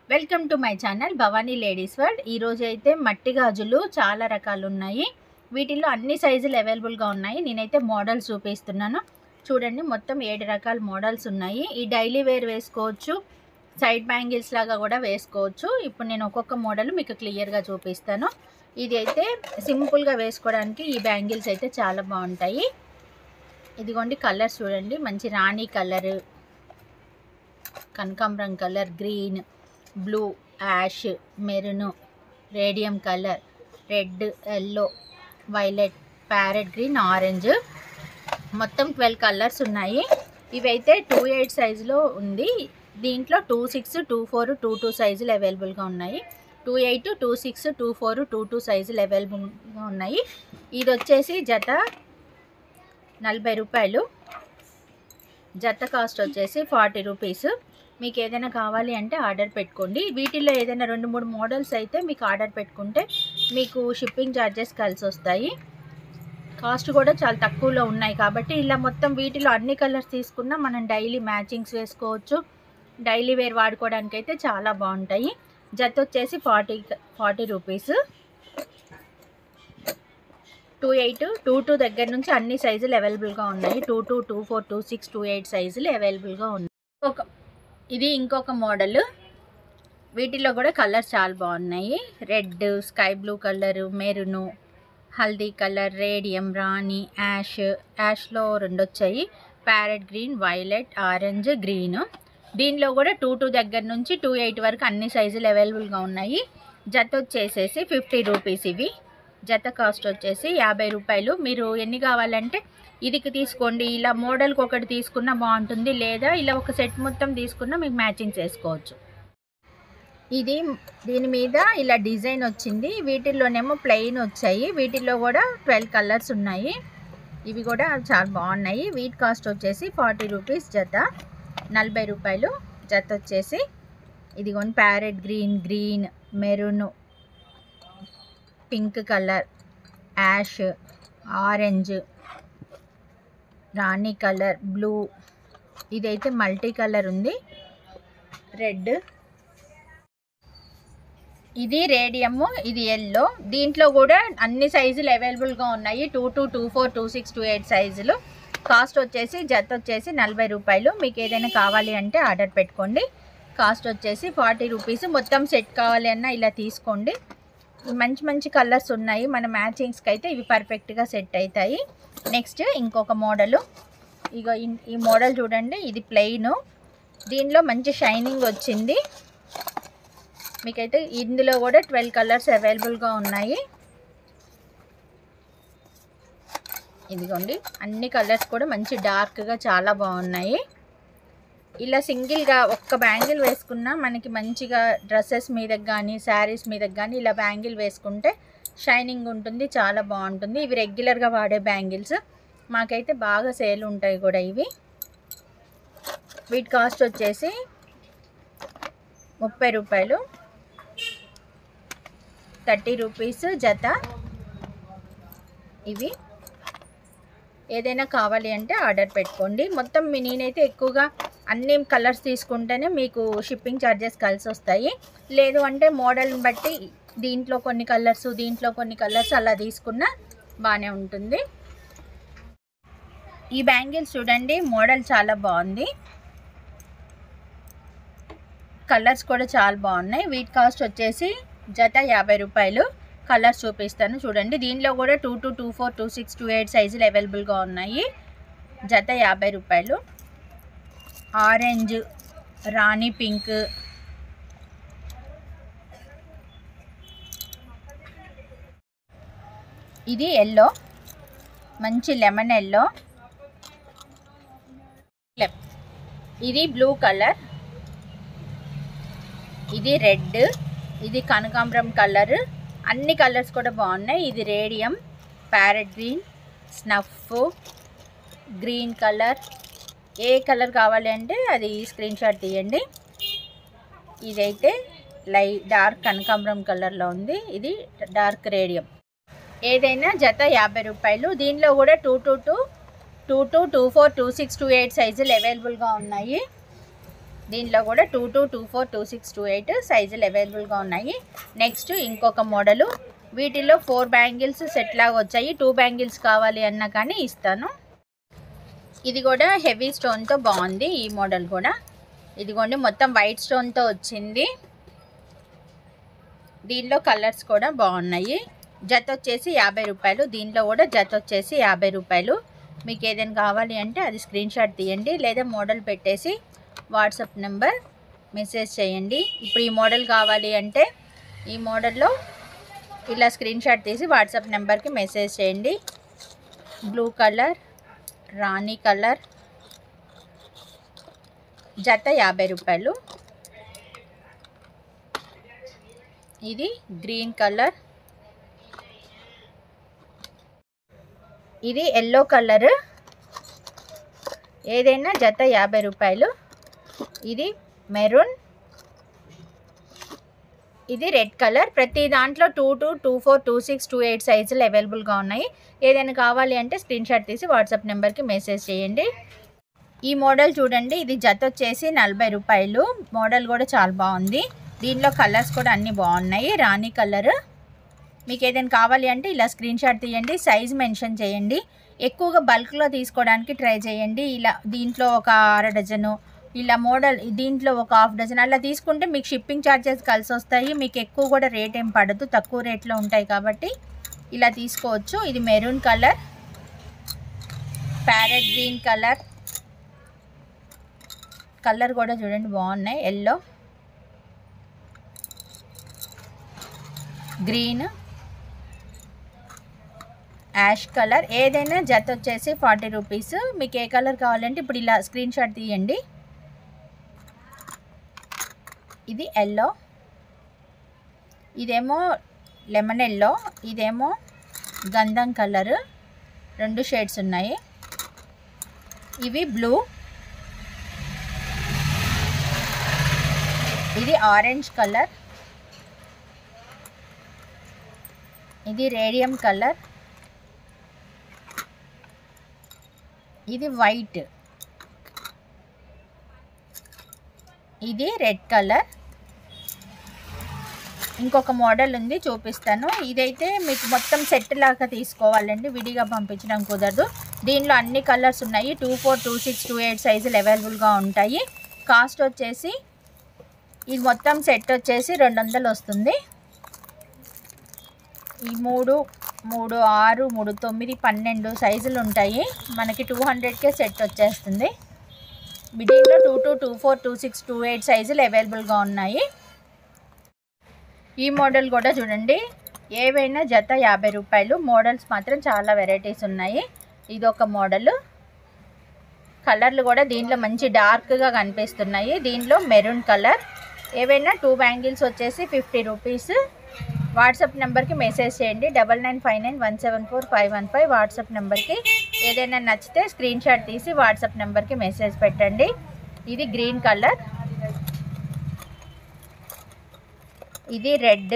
welcome to my channel Bhavani ladies world ఈరోజు అయితే మట్టి గాజులు చాలా రకాలు ఉన్నాయి వీటిల్లో అన్ని సైజులు అవైలబుల్గా ఉన్నాయి నేనైతే మోడల్స్ చూపిస్తున్నాను చూడండి మొత్తం ఏడు రకాల మోడల్స్ ఉన్నాయి ఈ డైలీ వేర్ వేసుకోవచ్చు సైడ్ బ్యాంగిల్స్ లాగా కూడా వేసుకోవచ్చు ఇప్పుడు నేను ఒక్కొక్క మోడల్ మీకు క్లియర్గా చూపిస్తాను ఇది అయితే సింపుల్గా వేసుకోవడానికి ఈ బ్యాంగిల్స్ అయితే చాలా బాగుంటాయి ఇదిగోండి కలర్స్ చూడండి మంచి రాణి కలర్ కనకాంబరం colour green blue ash maroon radium colour red yellow violet parrot green orange మొత్తం ట్వెల్వ్ కలర్స్ ఉన్నాయి ఇవైతే టూ ఎయిట్ సైజులో ఉంది దీంట్లో two six two four two two సైజులు అవైలబుల్గా ఉన్నాయి two eight two six two four two two సైజులు అవైలబుల్గా ఉన్నాయి ఇది వచ్చేసి జత నలభై రూపాయలు జత కాస్ట్ వచ్చేసి ఫార్టీ రూపీస్ మీకు ఏదైనా కావాలి అంటే ఆర్డర్ పెట్టుకోండి వీటిల్లో ఏదైనా రెండు మూడు మోడల్స్ అయితే మీకు ఆర్డర్ పెట్టుకుంటే మీకు షిప్పింగ్ ఛార్జెస్ కలిసి వస్తాయి కాస్ట్ కూడా చాలా తక్కువలో ఉన్నాయి కాబట్టి ఇలా మొత్తం వీటిలో అన్ని కలర్స్ తీసుకున్నా మనం డైలీ మ్యాచింగ్స్ వేసుకోవచ్చు డైలీ వేర్ వాడుకోవడానికి అయితే చాలా బాగుంటాయి జత వచ్చేసి forty forty rupees two eight two two దగ్గర నుంచి అన్ని సైజులు అవైలబుల్గా ఉన్నాయి two two two four two six two eight సైజులు అవైలబుల్గా ఉన్నాయి ఒక ఇది ఇంకొక మోడల్ వీటిలో కూడా కలర్స్ చాలా బాగున్నాయి red sky blue colour maroon హల్దీ కలర్ రేడియం రాణి యాష్ యాష్లో రెండు వచ్చాయి parrot green violet orange green దీనిలో కూడా టూ టూ దగ్గర నుంచి టూ ఎయిట్ వరకు అన్ని సైజులు అవైలబుల్గా ఉన్నాయి జత వచ్చేసేసి ఫిఫ్టీ రూపీస్ ఇవి జత కాస్ట్ వచ్చేసి యాభై రూపాయలు మీరు ఎన్ని కావాలంటే ఇదికి తీసుకోండి ఇలా మోడల్కి ఒకటి తీసుకున్నా బాగుంటుంది లేదా ఇలా ఒక సెట్ మొత్తం తీసుకున్నా మీకు మ్యాచింగ్ చేసుకోవచ్చు ఇది దీని మీద ఇలా డిజైన్ వచ్చింది వీటిల్లోనేమో ప్లెయిన్ వచ్చాయి వీటిల్లో కూడా ట్వెల్వ్ కలర్స్ ఉన్నాయి ఇవి కూడా చాలా బాగున్నాయి వీటి కాస్ట్ వచ్చేసి ఫార్టీ రూపీస్ జత నలభై రూపాయలు జత వచ్చేసి ఇదిగోండి parrot green green maroon pink colour ash orange రాణి కలర్ బ్లూ ఇదైతే మల్టీ కలర్ ఉంది రెడ్ ఇది రేడియము ఇది ఎల్లో దీంట్లో కూడా అన్ని సైజులు అవైలబుల్గా ఉన్నాయి two two two four two six two eight సైజులు కాస్ట్ వచ్చేసి జత వచ్చేసి నలభై రూపాయలు మీకు ఏదైనా కావాలి అంటే ఆర్డర్ పెట్టుకోండి కాస్ట్ వచ్చేసి ఫార్టీ రూపీస్ మొత్తం సెట్ కావాలి అన్నా ఇలా తీసుకోండి మంచి మంచి కలర్స్ ఉన్నాయి మన మ్యాచింగ్స్కి అయితే ఇవి పర్ఫెక్ట్గా సెట్ అవుతాయి నెక్స్ట్ ఇంకొక మోడలు ఇగో ఈ మోడల్ చూడండి ఇది ప్లెయిన్ దీనిలో మంచి షైనింగ్ వచ్చింది మీకైతే ఇందులో కూడా ట్వెల్వ్ కలర్స్ అవైలబుల్గా ఉన్నాయి ఇదిగోండి అన్ని కలర్స్ కూడా మంచి డార్క్గా చాలా బాగున్నాయి ఇలా సింగిల్గా ఒక్క బ్యాంగిల్ వేసుకున్నా మనకి మంచిగా డ్రెస్సెస్ మీదకి కానీ శారీస్ మీదకి కానీ ఇలా బ్యాంగిల్ వేసుకుంటే షైనింగ్ ఉంటుంది చాలా బాగుంటుంది ఇవి రెగ్యులర్గా వాడే బ్యాంగిల్స్ మాకైతే బాగా సేల్ ఉంటాయి కూడా ఇవి వీటి కాస్ట్ వచ్చేసి ముప్పై రూపాయలు థర్టీ రూపీస్ జత ఇవి ఏదైనా కావాలి అంటే ఆర్డర్ పెట్టుకోండి మొత్తం మీ నేనైతే ఎక్కువగా అన్ని కలర్స్ తీసుకుంటేనే మీకు షిప్పింగ్ ఛార్జెస్ కలిసి వస్తాయి లేదు అంటే మోడల్ని బట్టి దీంట్లో కొన్ని కలర్స్ దీంట్లో కొన్ని కలర్స్ అలా తీసుకున్నా బాగానే ఉంటుంది ఈ బ్యాంగిల్స్ చూడండి మోడల్ చాలా బాగుంది కలర్స్ కూడా చాలా బాగున్నాయి వీటి కాస్ట్ వచ్చేసి జత యాభై రూపాయలు కలర్స్ చూపిస్తాను చూడండి దీనిలో కూడా two two two four two six two eight సైజులు అవైలబుల్గా ఉన్నాయి జత యాభై రూపాయలు ఆరెంజ్ రాణి పింక్ ఇది ఎల్లో మంచి లెమన్ ఎల్లో ఇది బ్లూ కలర్ ఇది రెడ్ ఇది కనకాంబరం కలర్ అన్ని కలర్స్ కూడా బాగున్నాయి ఇది radium parrot green snuff green colour ఏ కలర్ కావాలి అంటే అది స్క్రీన్ షాట్ తీయండి ఇదైతే లై డార్క్ కనకాంబరం కలర్లో ఉంది ఇది డార్క్ రేడియం ఏదైనా జత యాభై రూపాయలు దీనిలో కూడా two two two two two two four two six two eight సైజులు అవైలబుల్గా ఉన్నాయి దీనిలో కూడా two two two four two six two eight సైజులు అవైలబుల్గా ఉన్నాయి నెక్స్ట్ ఇంకొక మోడలు వీటిలో ఫోర్ బ్యాంగిల్స్ సెట్ లాగా వచ్చాయి టూ బ్యాంగిల్స్ కావాలి అన్నా కానీ ఇస్తాను ఇది కూడా హెవీ స్టోన్తో బాగుంది ఈ మోడల్ కూడా ఇదిగోండి మొత్తం వైట్ స్టోన్తో వచ్చింది దీనిలో కలర్స్ కూడా బాగున్నాయి జత వచ్చేసి యాభై రూపాయలు దీనిలో కూడా జత వచ్చేసి యాభై రూపాయలు మీకు ఏదైనా కావాలి అంటే అది స్క్రీన్ షాట్ తీయండి లేదా మోడల్ పెట్టేసి వాట్సాప్ నెంబర్ మెసేజ్ చేయండి ఇప్పుడు ఈ మోడల్ కావాలి అంటే ఈ మోడల్లో ఇలా స్క్రీన్ షాట్ తీసి వాట్సాప్ నెంబర్కి మెసేజ్ చేయండి బ్లూ కలర్ రాణి కలర్ జత యాభై రూపాయలు ఇది గ్రీన్ కలర్ ఇది ఎల్లో కలర్ ఏదైనా జత యాభై రూపాయలు ఇది మెరూన్ ఇది రెడ్ కలర్ ప్రతి దాంట్లో two two two four two six two eight సైజులు అవైలబుల్గా ఉన్నాయి ఏదైనా కావాలి అంటే స్క్రీన్ షాట్ తీసి వాట్సాప్ నెంబర్కి మెసేజ్ చేయండి ఈ మోడల్ చూడండి ఇది జత వచ్చేసి నలభై రూపాయలు మోడల్ కూడా చాలా బాగుంది దీనిలో కలర్స్ కూడా అన్నీ బాగున్నాయి రాణి కలర్ మీకు ఏదైనా కావాలి అంటే ఇలా స్క్రీన్ షాట్ తీయండి సైజ్ మెన్షన్ చేయండి ఎక్కువగా బల్క్లో తీసుకోవడానికి ట్రై చేయండి ఇలా దీంట్లో ఒక అర డజను ఇలా మోడల్ దీంట్లో ఒక హాఫ్ డజన్ అలా తీసుకుంటే మీకు షిప్పింగ్ ఛార్జెస్ కలిసి వస్తాయి మీకు ఎక్కువ కూడా రేట్ ఏం పడదు తక్కువ రేట్లో ఉంటాయి కాబట్టి ఇలా తీసుకోవచ్చు ఇది maroon colour parrot green colour colour కూడా చూడండి బాగున్నాయి ఎల్లో గ్రీన్ యాష్ కలర్ ఏదైనా జత వచ్చేసి ఫార్టీ రూపీస్ మీకు ఏ కలర్ కావాలంటే ఇప్పుడు ఇలా స్క్రీన్ షాట్ తీయండి ఇది ఎల్లో ఇదేమో లెమన్ ఎల్లో ఇదేమో గంధం కలర్ రెండు షేడ్స్ ఉన్నాయి ఇవి బ్లూ ఇది ఆరెంజ్ కలర్ ఇది రేడియం కలర్ ఇది వైట్ ఇది రెడ్ కలర్ ఇంకొక మోడల్ ఉంది చూపిస్తాను ఇదైతే మీకు మొత్తం సెట్ లాగా తీసుకోవాలండి విడిగా పంపించడం కుదరదు దీనిలో అన్ని కలర్స్ ఉన్నాయి two four two six two eight సైజులు అవైలబుల్గా ఉంటాయి కాస్ట్ వచ్చేసి ఇది మొత్తం సెట్ వచ్చేసి రెండు వందలు వస్తుంది ఈ మూడు మూడు ఆరు మూడు తొమ్మిది పన్నెండు సైజులు ఉంటాయి మనకి టూ హండ్రెడ్కే సెట్ వచ్చేస్తుంది దీంట్లో two two two four two six two eight సైజులు అవైలబుల్గా ఉన్నాయి ఈ మోడల్ కూడా చూడండి ఏవైనా జత యాభై రూపాయలు మోడల్స్ మాత్రం చాలా వెరైటీస్ ఉన్నాయి ఇది ఒక మోడల్ కలర్లు కూడా దీంట్లో మంచి డార్క్గా కనిపిస్తున్నాయి దీంట్లో మెరూన్ కలర్ ఏవైనా టూ బ్యాంగిల్స్ వచ్చేసి ఫిఫ్టీ రూపీస్ వాట్సాప్ నెంబర్కి మెసేజ్ చేయండి double nine five nine one seven four five one five WhatsApp నెంబర్కి ఏదైనా నచ్చితే స్క్రీన్ షాట్ తీసి వాట్సాప్ నెంబర్కి మెసేజ్ పెట్టండి ఇది గ్రీన్ కలర్ ఇది రెడ్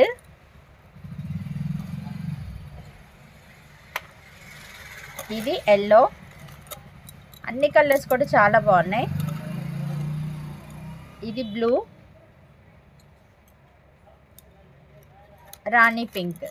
ఇది ఎల్లో అన్ని కలర్స్ కూడా చాలా బాగున్నాయి ఇది బ్లూ రాణి పింక్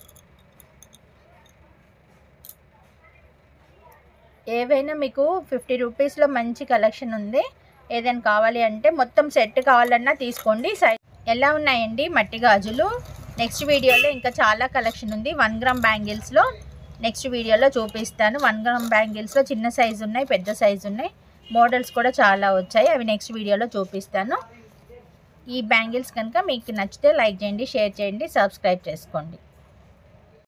ఏవైనా మీకు ఫిఫ్టీ రూపీస్లో మంచి కలెక్షన్ ఉంది ఏదైనా కావాలి అంటే మొత్తం సెట్ కావాలన్నా తీసుకోండి సై ఎలా ఉన్నాయండి మట్టి గాజులు నెక్స్ట్ వీడియోలో ఇంకా చాలా కలెక్షన్ ఉంది వన్ గ్రామ్ బ్యాంగిల్స్లో నెక్స్ట్ వీడియోలో చూపిస్తాను వన్ గ్రామ్ బ్యాంగిల్స్లో చిన్న సైజు ఉన్నాయి పెద్ద సైజు ఉన్నాయి మోడల్స్ కూడా చాలా వచ్చాయి అవి నెక్స్ట్ వీడియోలో చూపిస్తాను ఈ బ్యాంగిల్స్ కనుక మీకు నచ్చితే లైక్ చేయండి షేర్ చేయండి సబ్స్క్రైబ్ చేసుకోండి